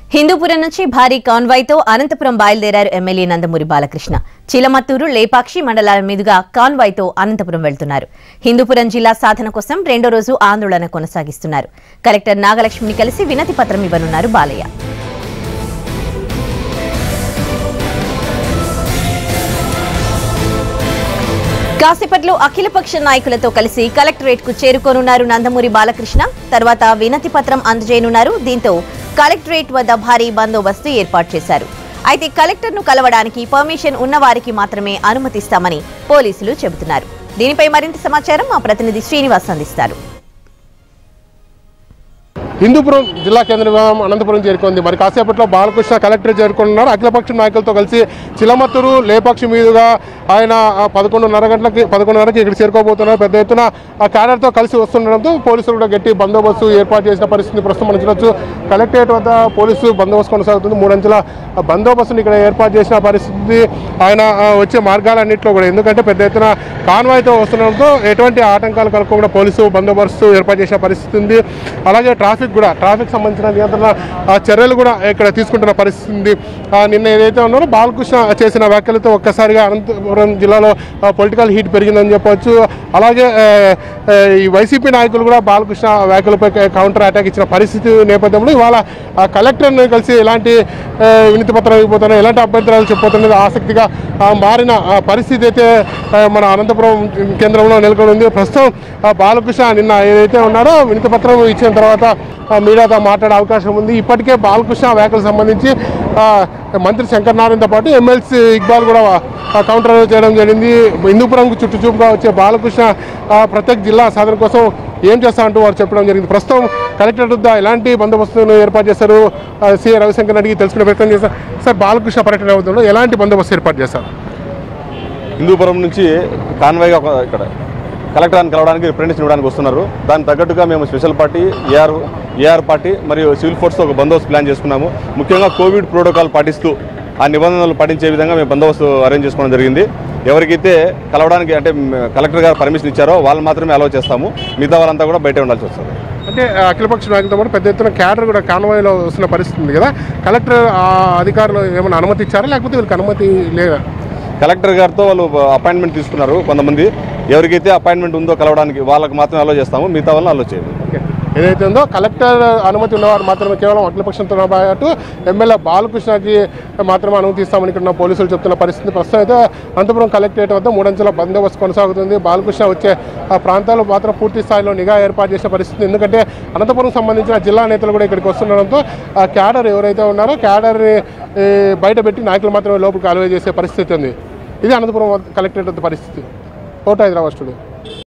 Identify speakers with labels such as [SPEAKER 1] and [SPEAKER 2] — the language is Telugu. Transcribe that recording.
[SPEAKER 1] హిందూపురం నుంచి భారీ కాన్వాయ్తో అనంతపురం బయలుదేరారు ఎమ్మెల్యే నందమూరి బాలకృష్ణ చిలమత్తూరు లేపాక్షి మండలాల మీదుగా కాన్వాయ్తో అనంతపురం వెళ్తున్నారు హిందూపురం జిల్లా సాధన కోసం రెండో రోజు ఆందోళన కొనసాగిస్తున్నారు కలెక్టర్ నాగలక్ష్మిని కలిసి వినతి పత్రం ఇవ్వనున్నారు బాలయ్య కాసేపట్లో అఖిలపక్ష నాయకులతో కలిసి కలెక్టరేట్ కు చేరుకోనున్నారు నందమూరి బాలకృష్ణ తర్వాత వినతి పత్రం అందజేయనున్నారు దీంతో కలెక్టరేట్ వద్ద భారీ బందోబస్తు ఏర్పాటు చేశారు అయితే కలెక్టర్ను కలవడానికి పర్మిషన్ ఉన్న వారికి మాత్రమే అనుమతిస్తామని పోలీసులు చెబుతున్నారు దీనిపై మరింత సమాచారం మా ప్రతినిధి శ్రీనివాస్ అందిస్తారు
[SPEAKER 2] హిందూపురం జిల్లా కేంద్రం అనంతపురం చేరుకుంది మరి కాసేపట్లో బాలకృష్ణ కలెక్టర్ చేరుకున్నారు అఖిలపక్ష నాయకులతో కలిసి చిలమత్తూరు లేపక్షి మీదుగా ఆయన ఆ, పదకొండున్నర గంటలకి పదకొండున్నరకి ఇక్కడ చేరుకోబోతున్నారు పెద్ద ఎత్తున ఆ క్యాడర్తో కలిసి వస్తుండడంతో పోలీసులు కూడా గట్టి బందోబస్తు ఏర్పాటు చేసిన పరిస్థితి ప్రస్తుతం మనం చూడొచ్చు కలెక్టరేట్ వద్ద పోలీసు బందోబస్తు కొనసాగుతుంది మూడంచెల ఆ, బందోబస్తుని ఇక్కడ ఏర్పాటు చేసిన పరిస్థితి ఆయన ఆ, వచ్చే మార్గాలన్నింటిలో కూడా ఎందుకంటే పెద్ద ఎత్తున కాన్వాయ్తో వస్తుండడంతో ఎటువంటి ఆటంకాలు కలగకుండా పోలీసు బందోబస్తు ఏర్పాటు చేసిన పరిస్థితి ఉంది అలాగే ట్రాఫిక్ కూడా ట్రాఫిక్ సంబంధించిన నియంత్రణ ఆ, చర్యలు కూడా ఇక్కడ తీసుకుంటున్న పరిస్థితి ఉంది ఆ, నిన్న ఏదైతే ఉన్నారో బాలకృష్ణ చేసిన వ్యాఖ్యలతో ఒక్కసారిగా అనంతపురం జిల్లాలో పొలిటికల్ హీట్ పెరిగిందని చెప్పవచ్చు అలాగే ఆ, ఆ, ఈ వైసీపీ నాయకులు కూడా బాలకృష్ణ వ్యాఖ్యలపై కౌంటర్ అటాక్ ఇచ్చిన పరిస్థితి నేపథ్యంలో ఇవాళ ఆ కలెక్టర్ని కలిసి ఎలాంటి ఆ, వినతి పత్రం ఇవ్వబోతున్నా ఎలాంటి అభ్యంతరాలు చెప్పబోతున్నది ఆసక్తిగా ఆ, మారిన ఆ, పరిస్థితి అయితే ఆ, మన అనంతపురం కేంద్రంలో నెలకొని ఉంది ప్రస్తుతం ఆ, బాలకృష్ణ నిన్న ఏదైతే ఉన్నారో వినతి పత్రం ఇచ్చిన తర్వాత ఆ, మీడియాతో మాట్లాడే అవకాశం ఉంది ఇప్పటికే బాలకృష్ణ వ్యాఖ్యలకు సంబంధించి ఆ, మంత్రి శంకర్ నారాయణతో పాటు ఎమ్మెల్సీ ఇక్బాల్ కూడా ఆ, కౌంటర్ చేయడం జరిగింది హిందూపురంకు చుట్టూ చూపుగా వచ్చే బాలకృష్ణ ఆ, ప్రత్యేక జిల్లా సాధన కోసం ఏం చేస్తారంటూ వారు చెప్పడం జరిగింది ప్రస్తుతం కలెక్టర్ వద్ద ఎలాంటి బందోబస్తును ఏర్పాటు చేశారు ఆ, సీఏ రవిశంకర్ అడిగి తెలుసుకునే ప్రయత్నం చేశారు సార్ బాలకృష్ణ పర్యటన అవుతుందో ఎలాంటి బందోబస్తు ఏర్పాటు చేశారు
[SPEAKER 3] హిందూపురం నుంచి కాన్వాయ్గా ఒక- ఇక్కడ కలెక్టర్ని కలవడానికి రిప్రజెంటేషన్ ఇవ్వడానికి వస్తున్నారు దానికి తగ్గట్టుగా మేము special party AR AR party మరియు సివిల్ ఫోర్స్తో ఒక బందోబస్తు ప్లాన్ చేసుకున్నాము ముఖ్యంగా కోవిడ్ ప్రోటోకాల్ పాటిస్తూ ఆ నిబంధనలు పాటించే విధంగా మేము బందోబస్తు అరేంజ్ చేసుకోవడం జరిగింది ఎవరికైతే కలవడానికి అంటే మ్, కలెక్టర్ గారు పర్మిషన్ ఇచ్చారో వాళ్ళు మాత్రమే అలౌ చేస్తాము మిగతా వాళ్ళంతా కూడా బయటే ఉండాల్సి వస్తుంది
[SPEAKER 2] అంటే ఆ, అఖిలపక్ష నాయకులతో పాటు పెద్ద ఎత్తున క్యాడర్ కూడా కాన్వాయ్లో వస్తున్న పరిస్థితి ఉంది కదా కలెక్టర్ ఆ అధికారులు ఏమైనా అనుమతి ఇచ్చారా లేకపోతే వీళ్ళకి అనుమతి లేదా
[SPEAKER 3] కలెక్టర్ గారితో వాళ్ళు అపాయింట్మెంట్ తీసుకున్నారు కొంతమంది ఎవరికైతే అపాయింట్మెంట్ ఉందో కలవడానికి వాళ్ళకి మాత్రమే అలౌ చేస్తాము మిగతా వాళ్ళని అలౌ చేయండి
[SPEAKER 2] ఓకే ఏదైతే ఉందో కలెక్టర్ అనుమతి ఉన్నవారు మాత్రమే కేవలం అఖిలపక్షంతో పాటు ఎమ్మెల్యే బాలకృష్ణకి మాత్రమే అనుమతి ఇస్తామని ఇక్కడ ఉన్న పోలీసులు చెప్తున్న పరిస్థితి ప్రస్తుతం అయితే అనంతపురం కలెక్టరేట్ వద్ద మూడంచెల బందోబస్తు కొనసాగుతుంది బాలకృష్ణ వచ్చే ఆ ప్రాంతాలు మాత్రం పూర్తి స్థాయిలో నిఘా ఏర్పాటు చేసిన పరిస్థితి ఎందుకంటే అనంతపురం సంబంధించిన జిల్లా నేతలు కూడా ఇక్కడికి వస్తుండడంతో ఆ క్యాడర్ ఎవరైతే ఉన్నారో క్యాడర్ని ఈ, బయట పెట్టి నాయకులు మాత్రమే లోపలికి అలవే చేసే పరిస్థితి ఉంది ఇది అనంతపురం కలెక్టరేట్ వద్ద పరిస్థితి కోట హైదరాబాద్ స్టూడియో